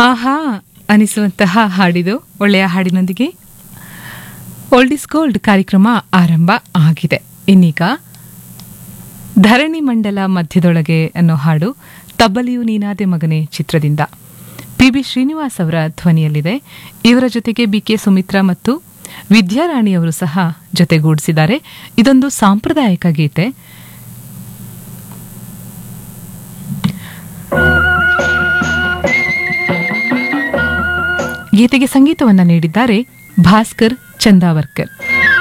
ಆಹಾ ಅನಿಸುವಂತಹ ಹಾಡಿದು ಒಳ್ಳೆಯ ಹಾಡಿನೊಂದಿಗೆ old is gold ಕಾರ್ಯಕ್ರಮ ಆರಂಭ ಆಗಿದೆ ಇನ್ನೀಗ ಧರಣಿ ಮಂಡಲ ಮಧ್ಯದೊಳಗೆ ಅನ್ನೋ ಹಾಡು ತಬ್ಬಲಿಯು ನೀನಾದೆ ಮಗನೆ ಚಿತ್ರದಿಂದ ಪಿ ಬಿ ಶ್ರೀನಿವಾಸ್ ಅವರ ಧ್ವನಿಯಲ್ಲಿದೆ ಇವರ ಜೊತೆಗೆ ಬಿ ಕೆ ಸುಮಿತ್ರಾ ಮತ್ತು ವಿದ್ಯಾರಾಣಿಯವರು ಸಹ ಜೊತೆಗೂಡಿಸಿದ್ದಾರೆ ಇದೊಂದು ಸಾಂಪ್ರದಾಯಿಕ ಗೀತೆ ಗೀತೆಗೆ ಸಂಗೀತವನ್ನ ನೀಡಿದ್ದಾರೆ ಭಾಸ್ಕರ್ ಚಂದಾವರ್ಕರ್